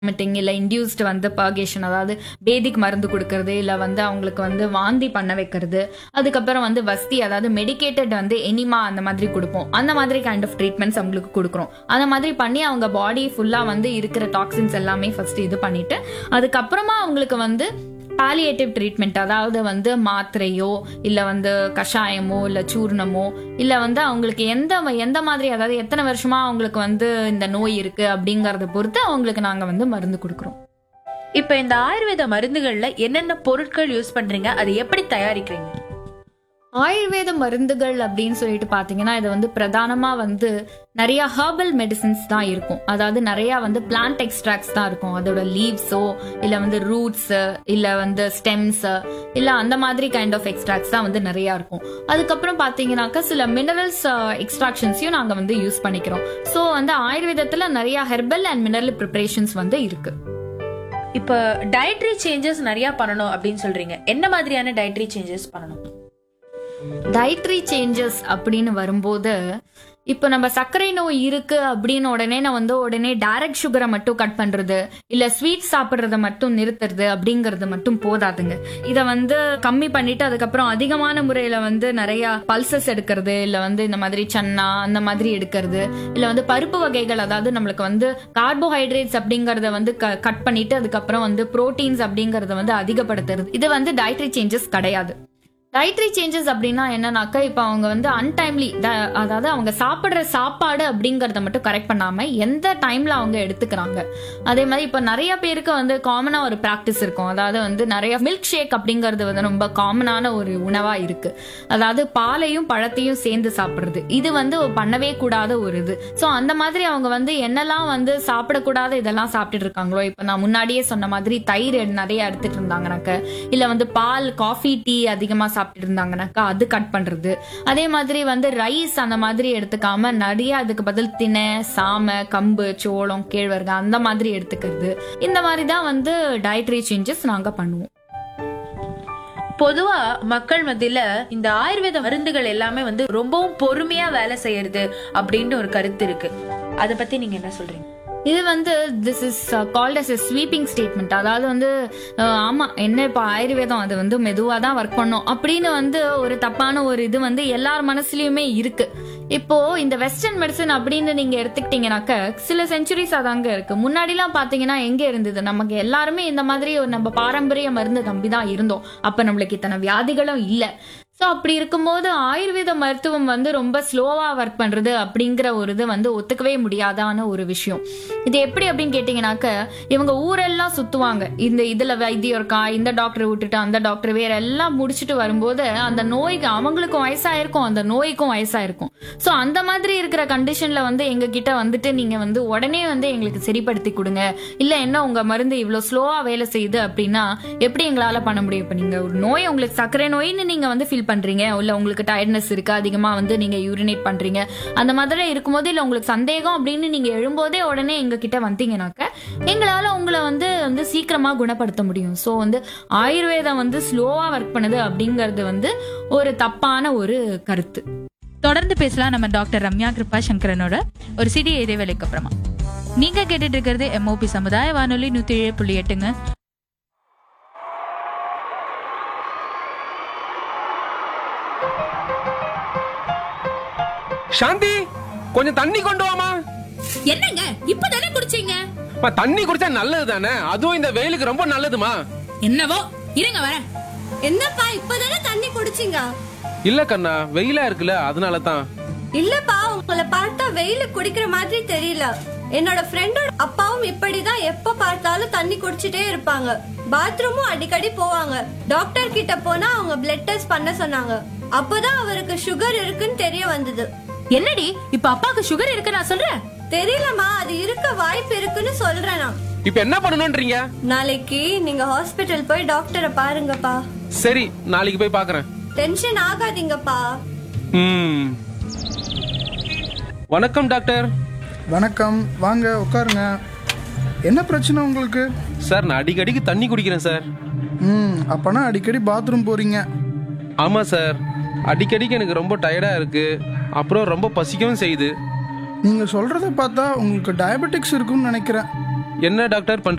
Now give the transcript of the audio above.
vomiting இல்லை induced வந்து purgation அதாவது பேதிக் மருந்து கொடுக்கறது இல்லை வந்து அவங்களுக்கு வந்து வாந்தி பண்ண வைக்கிறது அதுக்கப்புறம் வந்து வஸ்தி அதாவது மெடிக்கேட்டட் வந்து எனிமா அந்த மாதிரி கொடுப்போம் அந்த மாதிரி கைண்ட் ஆஃப் ட்ரீட்மெண்ட்ஸ் அவங்களுக்கு கொடுக்குறோம் அந்த மாதிரி பண்ணி அவங்க பாடி ஃபுல்லாக வந்து இருக்கிற டாக்ஸின்ஸ் எல்லாமே ஃபர்ஸ்ட் இது பண்ணிட்டு அதுக்கப்புறமா அவங்களுக்கு வந்து பாலியேட்டிவ் ட்ரீட்மெண்ட் அதாவது வந்து மாத்திரையோ இல்லை வந்து கஷாயமோ இல்லை சூர்ணமோ இல்லை வந்து அவங்களுக்கு எந்த எந்த மாதிரி அதாவது எத்தனை வருஷமா அவங்களுக்கு வந்து இந்த நோய் இருக்கு அப்படிங்கறத பொறுத்து அவங்களுக்கு நாங்கள் வந்து மருந்து கொடுக்குறோம் இப்ப இந்த ஆயுர்வேத மருந்துகள்ல என்னென்ன பொருட்கள் யூஸ் பண்றீங்க அதை எப்படி தயாரிக்கிறீங்க ஆயுர்வேத மருந்துகள் அப்படின்னு சொல்லிட்டு பார்த்தீங்கன்னா இது வந்து பிரதானமாக வந்து நிறைய ஹெர்பல் மெடிசின்ஸ் தான் இருக்கும் அதாவது நிறைய வந்து பிளான்ட் எக்ஸ்ட்ராக்ட்ஸ் தான் இருக்கும் அதோட லீவ்ஸோ இல்லை வந்து ரூட்ஸ் இல்லை வந்து ஸ்டெம்ஸ் இல்லை அந்த மாதிரி கைண்ட் ஆஃப் எக்ஸ்ட்ராக்ட்ஸ் தான் வந்து நிறையா இருக்கும் அதுக்கப்புறம் பார்த்தீங்கன்னாக்கா சில மினரல்ஸ் எக்ஸ்ட்ராக்ஷன்ஸையும் நாங்கள் வந்து யூஸ் பண்ணிக்கிறோம் ஸோ வந்து ஆயுர்வேதத்தில் நிறைய ஹெர்பல் அண்ட் மினரல் ப்ரிப்பரேஷன்ஸ் வந்து இருக்கு இப்ப டயட்ரி சேஞ்சஸ் நிறைய பண்ணணும் அப்படின்னு சொல்றீங்க என்ன மாதிரியான டயட்ரி சேஞ்சஸ் பண்ணணும் டயட்ரி சேஞ்சஸ் அப்படின்னு வரும்போது இப்போ நம்ம சர்க்கரை நோய் இருக்கு அப்படின்னு உடனே நான் வந்து உடனே டைரக்ட் சுகரை மட்டும் கட் பண்றது இல்ல ஸ்வீட் சாப்பிட்றத மட்டும் நிறுத்துறது அப்படிங்கறது மட்டும் போதாதுங்க இதை வந்து கம்மி பண்ணிட்டு அதுக்கப்புறம் அதிகமான முறையில வந்து நிறைய பல்சஸ் எடுக்கிறது இல்ல வந்து இந்த மாதிரி சன்னா அந்த மாதிரி எடுக்கிறது இல்ல வந்து பருப்பு வகைகள் அதாவது நம்மளுக்கு வந்து கார்போஹைட்ரேட்ஸ் அப்படிங்கறத வந்து கட் பண்ணிட்டு அதுக்கப்புறம் வந்து புரோட்டீன்ஸ் அப்படிங்கறத வந்து அதிகப்படுத்துறது இது வந்து டயட்ரி சேஞ்சஸ் கிடையாது டயட்ரி சேஞ்சஸ் அப்படின்னா என்னன்னாக்கா இப்போ அவங்க வந்து அன்டைம்லி அதாவது அவங்க சாப்பிட்ற சாப்பாடு அப்படிங்கறத மட்டும் கரெக்ட் பண்ணாம எந்த டைம்ல அவங்க எடுத்துக்கிறாங்க அதே மாதிரி இப்போ நிறைய பேருக்கு வந்து காமனா ஒரு ப்ராக்டிஸ் இருக்கும் அதாவது வந்து நிறைய மில்க் ஷேக் அப்படிங்கிறது வந்து ரொம்ப காமனான ஒரு உணவா இருக்கு அதாவது பாலையும் பழத்தையும் சேர்ந்து சாப்பிடுறது இது வந்து பண்ணவே கூடாத ஒரு இது ஸோ அந்த மாதிரி அவங்க வந்து என்னெல்லாம் வந்து சாப்பிடக்கூடாத இதெல்லாம் சாப்பிட்டுட்டு இருக்காங்களோ இப்போ நான் முன்னாடியே சொன்ன மாதிரி தயிர் நிறைய எடுத்துட்டு இருந்தாங்கனாக்க இல்ல வந்து பால் காஃபி டீ அதிகமா சாப்பிட்டு இருந்தாங்கனாக்கா அது கட் பண்றது அதே மாதிரி வந்து ரைஸ் அந்த மாதிரி எடுத்துக்காம நிறைய அதுக்கு பதில் திணை சாமை கம்பு சோளம் கேழ்வரகு அந்த மாதிரி எடுத்துக்கிறது இந்த மாதிரி தான் வந்து டயட்ரி சேஞ்சஸ் நாங்க பண்ணுவோம் பொதுவா மக்கள் மத்தியில இந்த ஆயுர்வேத மருந்துகள் எல்லாமே வந்து ரொம்பவும் பொறுமையா வேலை செய்யறது அப்படின்னு ஒரு கருத்து இருக்கு அத பத்தி நீங்க என்ன சொல்றீங்க இது வந்து this is called as a sweeping statement அதாவது வந்து அஹ், ஆமா என்ன இப்போ ஆயுர்வேதம் அது வந்து மெதுவாக தான் ஒர்க் பண்ணும் அப்படின்னு வந்து ஒரு தப்பான ஒரு இது வந்து எல்லார் மனசுலயுமே இருக்கு இப்போ இந்த வெஸ்டர்ன் மெடிசன் அப்படின்னு நீங்க எடுத்துக்கிட்டீங்கன்னாக்க சில செஞ்சுரிஸ் அதாங்க இருக்கு முன்னாடிலாம் பாத்தீங்கன்னா எங்க இருந்தது நமக்கு எல்லாருமே இந்த மாதிரி ஒரு நம்ம பாரம்பரிய மருந்து நம்பி தான் இருந்தோம் அப்ப நம்மளுக்கு இத்தனை வியாதிகளும் இல்ல ஸோ அப்படி இருக்கும்போது ஆயுர்வேத மருத்துவம் வந்து ரொம்ப ஸ்லோவா ஒர்க் பண்றது அப்படிங்கிற ஒரு இது வந்து ஒத்துக்கவே முடியாதான ஒரு விஷயம் இது எப்படி அப்படின்னு கேட்டீங்கன்னாக்க இவங்க ஊரெல்லாம் சுத்துவாங்க இந்த இதுல வைத்தியம் இருக்கா இந்த டாக்டர் விட்டுட்டு அந்த டாக்டர் வேற எல்லாம் முடிச்சுட்டு வரும்போது அந்த நோய்க்கு அவங்களுக்கும் வயசாயிருக்கும் அந்த நோய்க்கும் வயசாயிருக்கும் ஸோ அந்த மாதிரி இருக்கிற கண்டிஷன்ல வந்து எங்க கிட்ட வந்துட்டு நீங்க வந்து உடனே வந்து எங்களுக்கு சரிப்படுத்தி கொடுங்க இல்ல என்ன உங்க மருந்து இவ்வளவு ஸ்லோவா வேலை செய்யுது அப்படின்னா எப்படி எங்களால பண்ண முடியும் இப்ப நீங்க ஒரு நோய் உங்களுக்கு சர்க்கரை நோயின்னு நீங்க வந்து ஃபீல் பண்றீங்க இல்ல உங்களுக்கு டயர்ட்னஸ் இருக்கு அதிகமா வந்து நீங்க யூரினேட் பண்றீங்க அந்த மாதிரி இருக்கும்போது இல்ல உங்களுக்கு சந்தேகம் அப்படின்னு நீங்க எழும்போதே உடனே எங்க கிட்ட வந்தீங்கன்னாக்க எங்களால உங்களை வந்து வந்து சீக்கிரமா குணப்படுத்த முடியும் ஸோ வந்து ஆயுர்வேதம் வந்து ஸ்லோவா ஒர்க் பண்ணுது அப்படிங்கிறது வந்து ஒரு தப்பான ஒரு கருத்து தொடர்ந்து பேசலாம் நம்ம டாக்டர் ரம்யா கிருபா சங்கரனோட ஒரு சிறிய இடைவேளைக்கு அப்புறமா நீங்க கேட்டுட்டு இருக்கிறது எம்ஓபி சமுதாய வானொலி நூத்தி ஏழு புள்ளி எட்டுங்க சாந்தி கொஞ்சம் தண்ணி கொண்டு வாமா என்னங்க இப்பதானே குடிச்சீங்க அம்மா, தண்ணி குடிச்சா நல்லது தானே அதுவும் இந்த வெயிலுக்கு ரொம்ப நல்லதுமா என்னவோ இருங்க வரேன் என்னப்பா இப்பதானே தண்ணி குடிச்சீங்க இல்ல கண்ணா வெயிலா இருக்குல்ல அதனால தான் இல்லப்பா உங்களை பார்த்தா வெயில குடிக்கிற மாதிரி தெரியல என்னோட ஃப்ரெண்டோட அப்பாவும் இப்படிதான் எப்ப பார்த்தாலும் தண்ணி குடிச்சிட்டே இருப்பாங்க பாத்ரூமும் அடிக்கடி போவாங்க டாக்டர் கிட்ட போனா அவங்க பிளட் டெஸ்ட் பண்ண சொன்னாங்க அப்பதான் அவருக்கு சுகர் இருக்குன்னு தெரிய வந்தது என்னடி இப்ப அப்பாவுக்கு சுகர் இருக்கு நான் சொல்றேன் தெரியலமா அது இருக்க வாய்ப்பு இருக்குன்னு சொல்றேன் நான் இப்ப என்ன பண்ணணும்ன்றீங்க நாளைக்கு நீங்க ஹாஸ்பிட்டல் போய் டாக்டரை பாருங்கப்பா சரி நாளைக்கு போய் பாக்குறேன் டென்ஷன் ஆகாதீங்கப்பா ம் வணக்கம் டாக்டர் வணக்கம் வாங்க உட்காருங்க என்ன பிரச்சனை உங்களுக்கு சார் நான் அடிக்கடிக்கு தண்ணி குடிக்கிறேன் சார் ம் அப்பனா அடிக்கடி பாத்ரூம் போறீங்க ஆமா சார் அடிக்கடிக்கு எனக்கு ரொம்ப டயர்டா இருக்கு அப்புறம் ரொம்ப பசிக்கவும் செய்யுது நீங்க சொல்றத பார்த்தா உங்களுக்கு டயபெட்டிக்ஸ் இருக்குன்னு நினைக்கிறேன் என்ன டாக்டர் பண்றது